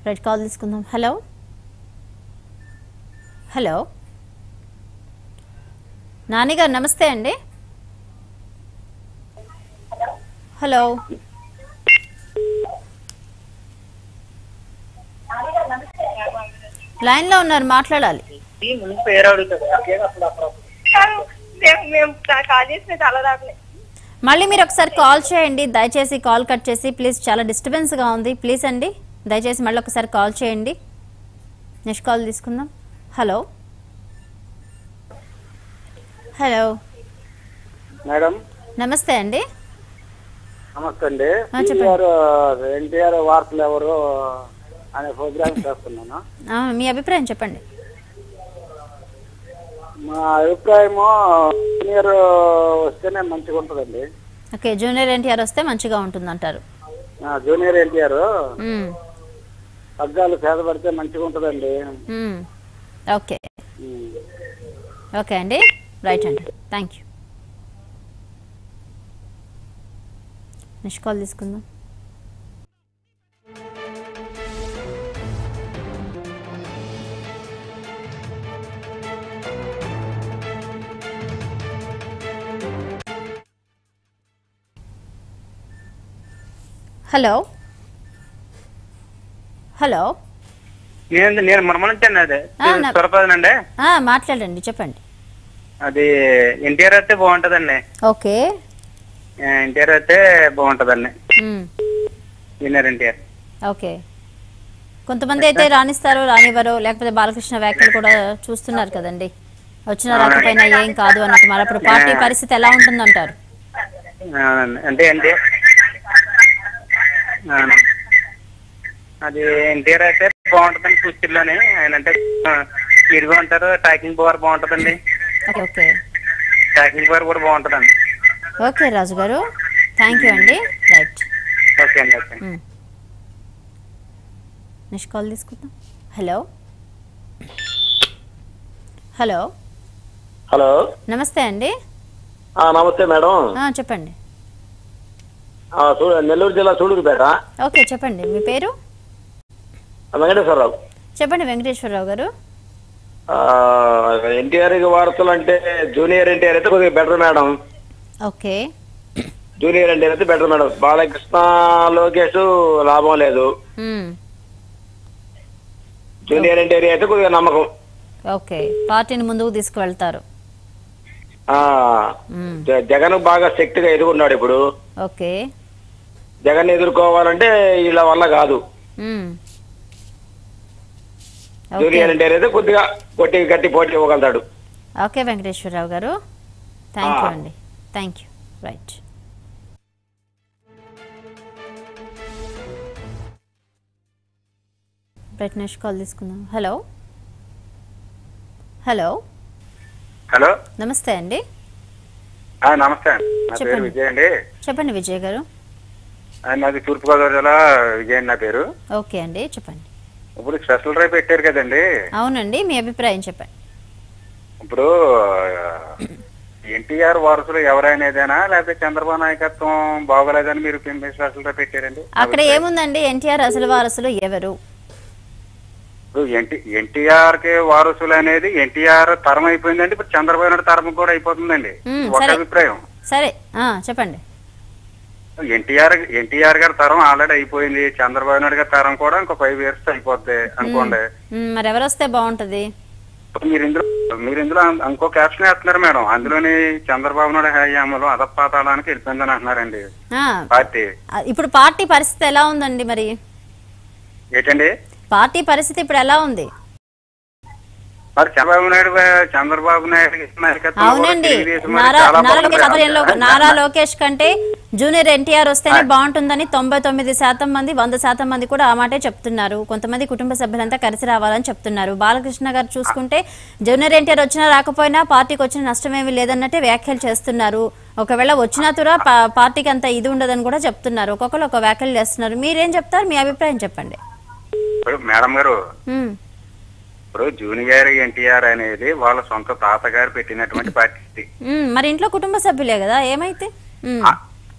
Right call తీసుకుందాం hello hello నానిగారు నమస్తే అండి హలో లైన్లో ఉన్నారు మాట్లాడాలి ముందు పేరు అడుగుతుంది మేము మేము కాల్ చేసిన చాలా రావట్లేదు మళ్ళీ మీరు ఒకసారి కాల్ చేయండి దయచేసి కాల్ కట్ చేసి ప్లీజ్ చాలా డిస్టర్బెన్స్గా ఉంది ప్లీజ్ అండి దయచేసి మళ్ళీ ఒకసారి కాల్ చేయండి నెక్స్ట్ కాల్ తీసుకుందాం హలో హలో మేడం నమస్తే అండి నమస్తే అండి ఆ, చెప్పండి. ఎన్టీఆర్ ఎన్టీఆర్ వార్తలు ఎవరు అనే ప్రోగ్రామ్ చేస్తున్నాను ఆ, మీ అభిప్రాయం చెప్పండి మా అభిప్రాయము సీనియర్ వస్తేనే మంచిగా ఉంటుందండి ఓకే జూనియర్ ఎన్టీఆర్ వస్తే మంచిగా ఉంటుందంటారు ఆ, జూనియర్ ఎన్టీఆర్ మ్మ్. పగ్గాలు పేద పడితే మంచిగా ఉంటుందండి మ్మ్. ఓకే ఉమ్. ఓకే అండి రైట్ అండి థ్యాంక్ యూ నెక్స్ట్ కాల్ తీసుకుందాం హలో హలో నేను నేను మనమనంటాను అదే ఆ, నా- స్వరపదనండి ఆ, మాట్లాడండి చెప్పండి అది ఎన్టీఆర్ అయితే బాగుంటదండి ఓకే ఎన్టీఆర్ అయితే బాగుంటదండి మ్మ్. జూనియర్ ఎన్టీఆర్ ఓకే కొంతమంది అయితే రాణిస్తారు రానివ్వరు లేకపోతే బాలకృష్ణ వ్యాఖ్యలు కూడా చూస్తున్నారు కదండి వచ్చిన రాకపోయినా ఏం కాదు అన్నట్టు మరి అప్పుడు పార్టీ పరిస్థితి ఎలా ఉంటుందంటారు అవునండి అంటే ఏంటి అవును. అది ఎన్టీఆర్ అయితే బాగుంటుందండి కుస్తీలోని ఆయన అంటే ఇరుగు ఉంటారు టాకింగ్ పవర్ బాగుంటుందండి ఓకే ఓకే టాకింగ్ పవర్ కూడా బాగుంటుందండి ఓకే రాజు గారు థ్యాంక్ యూ అండి రైట్ ఓకే అండి ఓకే నెక్స్ట్ కాల్ తీసుకుందాం హలో హలో హలో నమస్తే అండి ఆ, నమస్తే మేడం ఆ, చెప్పండి ఆ, సూ- నెల్లూరు జిల్లా సూళూరుపేట ఓకే చెప్పండి మీ పేరు ఆ, వెంకటేశ్వరరావు చెప్పండి వెంకటేశ్వరరావు గారు ఆ, ఎన్టీఆర్ కి వారసులు అంటే జూనియర్ ఎన్టీఆర్ అయితే కొద్దిగా better madam okay junior NTR అయితే బెటర్ మేడం బాలకృష్ణ లోకేష్ లాభం లేదు మ్మ్. జూనియర్ ఎన్టీఆర్ అయితే కొద్దిగా నమ్మకం ఓకే పార్టీని ముందుకు తీసుకువెళ్తారు ఆ మ్మ్. జ- జగన్ బాగా శక్తిగా ఎదుగున్నాడు ఇప్పుడు ఓకే జగన్ ఎదుర్కోవాలంటే వీళ్ళ వల్ల కాదు మ్మ్. ఓకే జూనియర్ ఎన్టీఆర్ అయితే కొద్దిగా కొట్టి గట్టి పోటీ ఇవ్వగలుగుతాడు ఓకే వెంకటేశ్వరరావు గారు థ్యాంక్ యూ ఆ. అండి thank you right right next call తీసుకుందాం హలో హలో హలో నమస్తే అండి ఆ, నమస్తే అండి నా పేరు చెప్పండి. విజయ్ అండి చెప్పండి విజయ్ గారు ఆ, నాది తూర్పుగోదావరి జిల్లా విజయ్ అండి నా పేరు ఓకే అండి చెప్పండి ఇప్పుడు స్పెషల్ డ్రైవ్ పెట్టారు కదండి అవునండి మీ అభిప్రాయం చెప్పండి ఇప్పుడు ఎన్టీఆర్ వారసులు ఎవరైనాదేనా లేకపోతే చంద్రబాబు నాయకత్వం బాగోలేదని మీరు స్పెషల్ డ్రైవ్ పెట్టారండి అక్కడ ఏముందండి ఎన్టీఆర్ అసలు వారసులు ఎవరు ఇప్పుడు ఎన్టీ ఎన్టీఆర్ కి వారసులు అనేది ఎన్టీఆర్ తరం అయిపోయిందండి ఇప్పుడు చంద్రబాబు నాయుడు తరం కూడా అయిపోతుందండి మ్మ్, ఒక సరే. అభిప్రాయం సరే ఆ, చెప్పండి ఎన్టీఆర్ ఎన్టీఆర్ గారి తరం ఆల్రెడీ అయిపోయింది చంద్రబాబు నాయుడు గారి తరం కూడా ఇంకో ఫైవ్ ఇయర్స్ అయిపోద్ది అనుకోండి మ్మ్, మరి ఎవరు వస్తే బాగుంటుంది ఇప్పుడు మీరు ఇందులో మీరు ఇందులో అం- ఇంకో క్యాప్షన్ వేస్తున్నారు మేడం అందులోని చంద్రబాబు నాయుడు హయాంలో అధపాతాళానికి వెళ్ళిపోయిందని అంటున్నారండి ఆ, పార్టీ ఆ, ఇప్పుడు పార్టీ పరిస్థితి ఎలా ఉందండి మరి ఏంటండి పార్టీ పరిస్థితి ఇప్పుడు ఎలా ఉంది మరి చంద్రబాబు నాయుడు గా- చంద్రబాబు నాయుడు గారి నాయకత్వంలో కూడా అవునండి తెలుగుదేశం మరి నారా చాలా నారా బాగుంది. లోకేష్ ఆధ్వర్యంలో నారా లోకేష్ కంటే జూనియర్ ఎన్టీఆర్ వస్తేనే బాగుంటుందని తొంభై తొమ్మిది శాతం మంది వంద శాతం మంది కూడా ఆ మాటే చెప్తున్నారు కొంతమంది కుటుంబ సభ్యులంతా కలిసి రావాలని చెప్తున్నారు బాలకృష్ణ గారు చూసుకుంటే జూనియర్ ఎన్టీఆర్ వచ్చినా రాకపోయినా పార్టీకి వచ్చిన నష్టమేమీ లేదన్నట్టే వ్యాఖ్యలు చేస్తున్నారు ఒకవేళ వచ్చినా తురా పా- పార్టీకి అంత ఇది ఉండదని కూడా చెప్తున్నారు ఒక్కొక్కరు ఒక వ్యాఖ్యలు చేస్తున్నారు మీరేం చెప్తారు మీ అభిప్రాయం చెప్పండి ఇప్పుడు మేడం గారు ఉమ్, ఇప్పుడు జూనియర్ ఎన్టీఆర్ అనేది వాళ్ళ సొంత తాతగారు పెట్టినటువంటి పార్టీ ఉమ్, మరి ఇంట్లో కుటుంబ సభ్యులే కదా ఏమైతే ఉమ్, ఆ-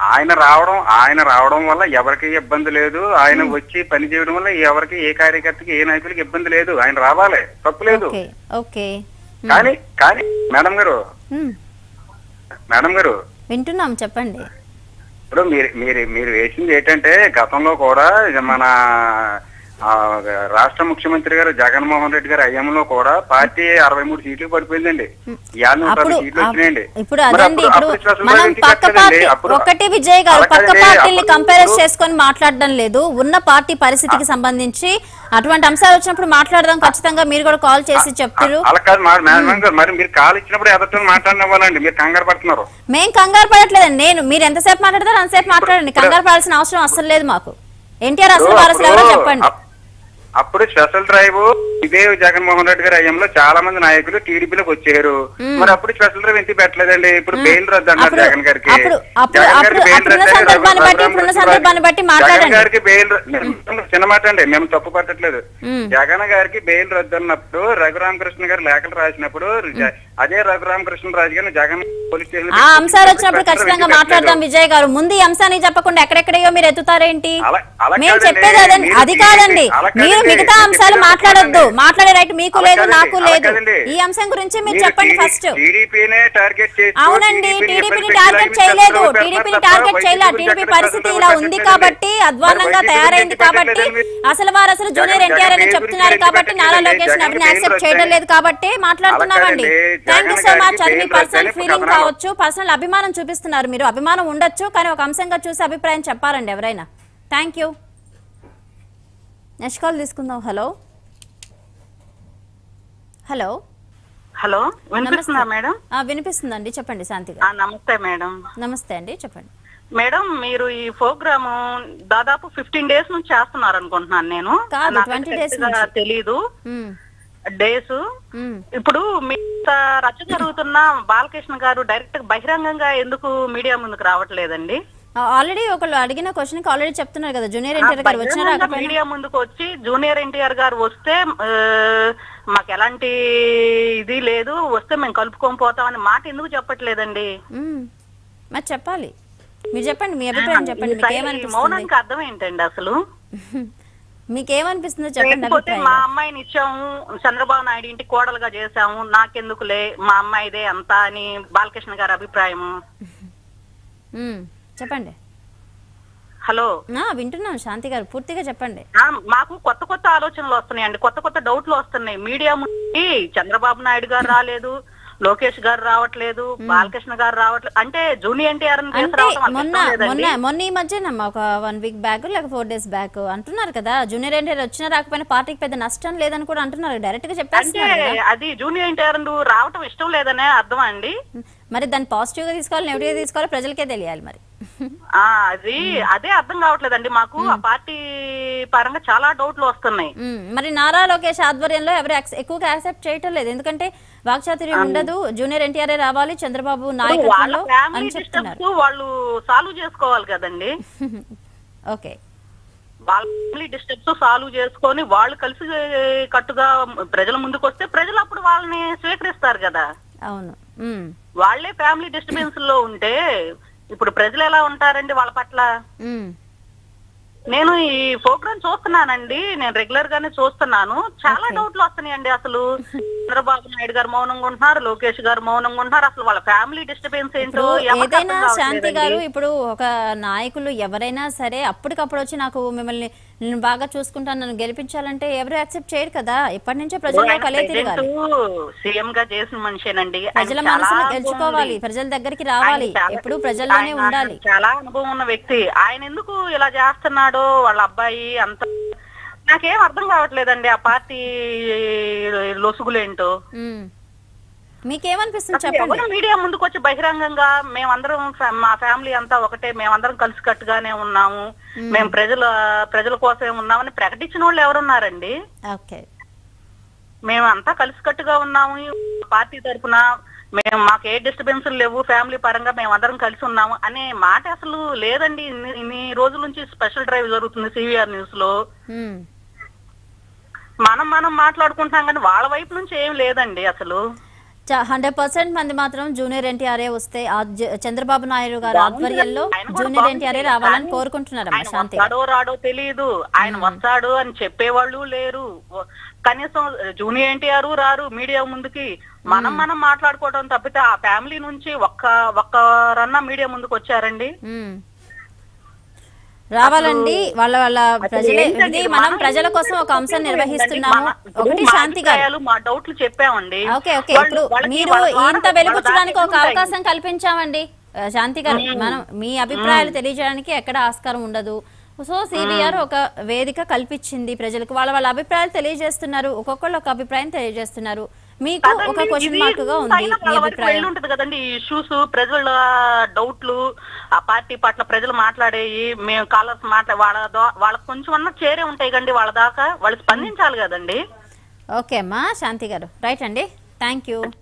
ఆయన రావడం ఆయన రావడం వల్ల ఎవరికి ఇబ్బంది లేదు ఆయన వచ్చి పని చేయడం వల్ల ఎవరికి ఏ కార్యకర్తకి ఏ నాయకులకి ఇబ్బంది లేదు ఆయన రావాలి తప్పు లేదు ఓకే ఓకే కానీ కానీ మేడం గారు మ్మ్. మేడం గారు వింటున్నాం చెప్పండి ఇప్పుడు మీరు మీరు మీరు వేసింది ఏంటంటే గతంలో కూడా ఇది మన ఆ, రాష్ట్ర ముఖ్యమంత్రి గారు జగన్మోహన్ రెడ్డి గారి అయ్యంలో కూడా పార్టీ అరవై మూడు సీట్లు పడిపోయిందండి ఇవాళ నూట అప్పుడు యాభై సీట్లు వచ్చినాయండి ఇప్పుడు మరి అదండి అప్పుడు- ఇప్పుడు అప్పుడు స్పెషల్ మనం డ్రైవ్ ఎందుకు పక్క కట్టలేదండి? పార్టీ అప్పుడు- ఒకటి విజయ్ గారు అలా పక్క కాదండి, పార్టీని అప్పుడు- కంపేర్ చేసుకొని మాట్లాడడం లేదు ఉన్న పార్టీ పరిస్థితికి సంబంధించి అటువంటి అంశాలు వచ్చినప్పుడు మాట్లాడదాం ఖచ్చితంగా మీరు కూడా కాల్ చేసి చెప్తారు అలా కాదు మా- మేడం గారు మరి మీరు కాల్ ఇచ్చినప్పుడు ఎదటం మాట్లాడినవ్వాలండి మీరు కంగారు పడుతున్నారు మేం కంగారు పడట్లేదండి నేను మీరు ఎంతసేపు మాట్లాడతారో అంతసేపు మాట్లాడండి కంగారు పడాల్సిన అవసరం అసలు లేదు మాకు ఎన్టీఆర్ అసలు వారసులు ఎవరో అప్పుడు- చెప్పండి అప్- అప్పుడు స్పెషల్ డ్రైవ్ ఇదే జగన్మోహన్ రెడ్డి గారి అయ్యంలో చాలా మంది నాయకులు టీడీపీలోకి వచ్చారు మరి అప్పుడు స్పెషల్ డ్రైవ్ ఎందుకు పెట్టలేదండి ఇప్పుడు బెయిల్ రద్దు అన్నారు అప్పుడు- జగన్ గారికి అప్పుడు- అప్పుడు- జగన్ అప్పుడు- గారికి బెయిల్ అప్పుడున్న రద్దు అని సందర్భాన్ని బట్టి, రఘురామ ఇప్పుడున్న కృష్ణరాజు- సందర్భాన్ని బట్టి మాట్లాడండి. జగన్ గారికి బెయిల్ ర- చిన్న మాట అండి మేము తప్పు పట్టట్లేదు మ్మ్. జగన్ గారికి బెయిల్ రద్దు అన్నప్పుడు రఘురామకృష్ణ గారు లేఖలు రాసినప్పుడు జ- అదే రఘురామకృష్ణరాజు గారిని జగన్ పోలీస్ స్టేషన్ ఆ అంశాలు వచ్చినప్పుడు ఖచ్చితంగా మాట్లాడదాం విజయ్ గారు ముందు ఈ అంశానికి చెప్పకుండా ఎక్కడెక్కడో మీరు ఎత్తుతారేంటి అలా- అలా మేము కాదండి. చెప్పేది అదండి మీరు అది కాదండి అలా కాదండి. మీరు మిగతా మీరు అంశాలు చెప్పేది మాట్లాడొద్దు కాదండి. మాట్లాడే రైట్ మీకు అలా లేదు కాదండి. నాకు అలా లేదు కాదండి. ఈ అంశం గురించి మీరు చెప్పండి ఫస్ట్ టీడీపీనే టార్గెట్ చేస్తూ అవునండి TDP ని టీడీపీని ఎప్పుడు టార్గెట్ పెట్టాలని చేయలేదు చెప్తారు, టీడీపీని తప్ప టార్గెట్ వైసీపీ చేయలేదు గురించి టీడీపీ ఎక్కడ పరిస్థితి ఇలా పెట్టట్లేదు ఉంది పెట్టట్లేదు. కాబట్టి అధ్వానంగా మరి వైసీపీ తయారైంది గురించి కాబట్టి పెట్టట్లేదు మీరు. అసలు వారు అసలు జూనియర్ జగన్ ఎన్టీఆర్ అని గారి చెప్తున్నారు గురించి కాబట్టి నారా పెట్టట్లేదు. లోకేష్ జగన్ అభిని గారి యాక్సెప్ట్ గురించి చేయడం లేదు కాబట్టి మాట్లాడుతున్నామండి అలా కాదండి. థ్యాంక్ యూ జగన్ సో గారికి మచ్ అది మీ బెయిల్ పర్సనల్ రద్దని ఫీలింగ్ కథనాలు. కావచ్చు పర్సనల్ అభిమానం చూపిస్తున్నారు మీరు అభిమానం ఉండొచ్చు కానీ ఒక అంశంగా చూసి అభిప్రాయం చెప్పాలండి ఎవరైనా థ్యాంక్ యూ నెక్స్ట్ కాల్ తీసుకుందాం హలో హలో హలో వినిపిస్తుందా మేడం ఆ, వినిపిస్తుందండి చెప్పండి శాంతి ఆ, గారు నమస్తే మేడం నమస్తే అండి చెప్పండి మేడం మీరు ఈ ప్రోగ్రామ్ దాదాపు ఫిఫ్టీన్ డేస్ నుంచి చేస్తున్నారు అనుకుంటున్నాను నేను కాదు, నాకు 20 days correct గా నుంచి. తెలీదు మ్మ్. డేస్ మ్మ్. ఇప్పుడు మీ రచ్చ జరుగుతున్న బాలకృష్ణ గారు డైరెక్ట్ బహిరంగంగా ఎందుకు మీడియా ముందుకు రావట్లేదండి ఆల్రెడీ ఒకళ్ళు అడిగిన క్వశ్చన్ కి ఆల్రెడీ చెప్తున్నారు కదా జూనియర్ ఎన్టీఆర్ గారు వచ్చిన బహిరంగంగా రాకపోయినా మీడియా ముందుకు వచ్చి జూనియర్ ఎన్టీఆర్ గారు వస్తే ఆ, మాకు ఎలాంటి ఇది లేదు వస్తే మేము కలుపుకొని పోతామని మాట ఎందుకు చెప్పట్లేదండి మ్మ్. మరి చెప్పాలి మీరు చెప్పండి మీ అభిప్రాయం చెప్పండి ఈ మీకు సై- ఈ ఏమనిపిస్తుంది మౌనానికి అర్థం ఏంటండి అసలు మీకు ఏమనిపిస్తుందో చెప్పండి లేకపోతే అభిప్రాయం మా అమ్మాయిని ఇచ్చాము చంద్రబాబు నాయుడు ఇంటికి కోడలుగా చేశాము నాకెందుకులే మా అమ్మాయిదే అంతా అని బాలకృష్ణ గారి అభిప్రాయం మ్మ్. చెప్పండి హలో ఆ, వింటున్నాను శాంతి గారు పూర్తిగా చెప్పండి ఆ, మాకు కొత్త కొత్త ఆలోచనలు వస్తున్నాయండి కొత్త కొత్త డౌట్లు వస్తున్నాయి మీడియా ముందుకి చంద్రబాబు నాయుడు గారు రాలేదు లోకేష్ గారు రావట్లేదు బాలకృష్ణ గారు రావట్లేదు అంటే జూనియర్ ఎన్టీఆర్ అంటే మొన్న మొన్న మొన్న ఈ మధ్యన ఒక వన్ వీక్ బ్యాక్ లేక ఫోర్ డేస్ బ్యాక్ అంటున్నారు కదా జూనియర్ ఎన్టీఆర్ వచ్చినా రాకపోయినా పార్టీకి పెద్ద నష్టం లేదని కూడా అంటున్నారు డైరెక్ట్ గా అంటే చెప్పేస్తున్నారు కదా. అది జూనియర్ ఎన్టీఆర్ రావటం ఇష్టం లేదనే అర్థం అండి మరి దాన్ని పాజిటివ్ గా తీసుకోవాలి నెగిటివ్ గా తీసుకోవాలి ప్రజలకే తెలియాలి మరి ఆ అది అదే అర్థం కావట్లేదండి మాకు ఆ పార్టీ పరంగా చాలా డౌట్లు వస్తున్నాయి మ్మ్. మరి నారా లోకేష్ ఆధ్వర్యంలో ఎవరు యాక్సె- ఎక్కువగా యాక్సెప్ట్ చేయటం లేదు ఎందుకంటే వాక్చాతుర్యం ఉండదు జూనియర్ ఎన్టీఆర్ రావాలి చంద్రబాబు వాళ్ళ నాయకత్వంలో ఫ్యామిలీ అని చెప్తున్నారు డిస్టర్బ్స్ వాళ్ళు సాల్వ్ చేసుకోవాలి కదండి ఓకే వాళ్ళ ఫ్యామిలీ డిస్టర్బ్స్ సాల్వ్ చేసుకొని వాళ్ళు కలిసి కట్టుగా ప్రజల ముందుకు వస్తే ప్రజలు అప్పుడు వాళ్ళని స్వీకరిస్తారు కదా అవును మ్మ్. వాళ్ళే ఫ్యామిలీ డిస్టర్బెన్స్ లో ఉంటే ఇప్పుడు ప్రజలు ఎలా ఉంటారండి వాళ్ళ పట్ల మ్మ్. నేను ఈ ప్రోగ్రామ్ చూస్తున్నానండి నేను రెగ్యులర్ గానే చూస్తున్నాను చాలా డౌట్లు వస్తున్నాయండి అసలు చంద్రబాబు నాయుడు గారు మౌనంగా ఉంటున్నారు లోకేష్ గారు మౌనంగా ఉంటున్నారు అసలు వాళ్ళ ఫ్యామిలీ డిస్టర్బెన్స్ ఏంటో ఇప్పుడు ఎవరికి ఏదైనా అర్థం శాంతి కావట్లేదండి. గారు ఇప్పుడు ఒక నాయకులు ఎవరైనా సరే అప్పటికప్పుడు వచ్చి నాకు మిమ్మల్ని నేను బాగా చూసుకుంటాను నన్ను గెలిపించాలంటే ఎవరు యాక్సెప్ట్ చేయరు కదా ఇప్పటి నుంచే ప్రజల్లో ఆయన కలే తిరగాలి సీఎం గా చేసిన మనిషేనండి ఆయన ప్రజల చాలా మనసును అనుభవం గెలుచుకోవాలి ఉంది. ప్రజల దగ్గరికి రావాలి ఆయన చాలా- ఎప్పుడు ప్రజల్లోనే ఆయన ఉండాలి చాలా అనుభవం ఉన్న వ్యక్తి ఆయన ఎందుకు ఇలా చేస్తున్నాడో వాళ్ళ అబ్బాయి అంత నాకేం అర్థం కావట్లేదండి ఆ పార్టీ లొసుగులేంటో ఉమ్. మీకేమనిపిస్తుంది అసలు చెప్పండి ఎవరు మీడియా ముందుకు వచ్చి బహిరంగంగా మేమందరం ఫ్యా- మా ఫ్యామిలీ అంతా ఒకటే మేమందరం కలిసికట్టుగానే ఉన్నాము మేము ప్రజల ప్రజల కోసమే ఉన్నామని ప్రకటించిన వాళ్ళు ఎవరున్నారండి ఓకే మేము అంతా కలిసికట్టుగా ఉన్నాము ఈ పార్టీ తరపున మేము మాకు ఏ డిస్టర్బెన్స్ లేవు ఫ్యామిలీ పరంగా మేము అందరం కలిసి ఉన్నాము అనే మాట అసలు లేదండి ఇన్ని ఇన్ని రోజుల నుంచి స్పెషల్ డ్రైవ్ జరుగుతుంది సివిఆర్ న్యూస్ లో ఉమ్. మనం మనం మాట్లాడుకుంటున్నాం కానీ వాళ్ళ వైపు నుంచి ఏం లేదండి అసలు హండ్రెడ్ పర్సెంట్ మంది మాత్రం జూనియర్ ఎన్టీఆర్ఏ వస్తే ఆ జ- చంద్రబాబు నాయుడు గారి ఆధ్వర్యంలో ఆయన కూడా జూనియర్ బాగుంది. ఎన్టీఆర్ఏ రావాలని కానీ కోరుకుంటున్నారమ్మా ఆయన శాంతి వస్తాడో రాడో తెలియదు ఆయన వస్తాడు అని చెప్పేవాళ్ళు లేరు వ- కనీసం జూనియర్ ఎన్టీఆర్ రారు మీడియా ముందుకి మనం మనం మాట్లాడుకోవడం తప్పితే ఆ ఫ్యామిలీ నుంచి ఒక్క ఒక్కరన్నా మీడియా ముందుకు వచ్చారండి మ్మ్. రావాలండి వాళ్ళ వాళ్ళ ప్రజలే ఏంటండి, ఇది మనం మనం ప్రజల కోసం ఒక అంశం ఏంటండి, నిర్వహిస్తున్నాము మన- ఇప్పుడు ఒకటి మా శాంతి గారు అభిప్రాయాలు, మా డౌట్లు చెప్పామండి ఓకే ఓకే వాళ్ళు- ఇప్పుడు వాళ్ళకి మీరు వాళ్ళ ద్వారా ఇంత వాళ్ళ వెలుగుచ్చడానికి ఒక దారి అవకాశం కల్పించామండి ఆ, శాంతి గారు మనం మీ అభిప్రాయాలు తెలియజేయడానికి ఎక్కడ ఆస్కారం ఉండదు సో సిబిఆర్ ఒక వేదిక కల్పించింది ప్రజలకు వాళ్ళ వాళ్ళ అభిప్రాయాలు తెలియజేస్తున్నారు ఒక్కొక్కళ్ళు ఒక అభిప్రాయం తెలియజేస్తున్నారు మీకు ఒక కదండి, క్వశ్చన్ ఇది మార్క్ గా ఉంది పైన మీ వాళ్ళ వరకు అభిప్రాయం వెళ్ళి ఉంటది కదండి ఈ ఇష్యూస్ ప్రజల డౌట్లు ఆ పార్టీ పట్ల ప్రజలు మాట్లాడేవి మేము కాలర్స్ మాట్లా వాళ్ళ దో- వాళ్ళకి కొంచెం అన్న చేరే ఉంటాయి కండి వాళ్ళ దాకా వాళ్ళు స్పందించాలి కదండి ఓకే అమ్మా శాంతి గారు రైట్ అండి థ్యాంక్ యూ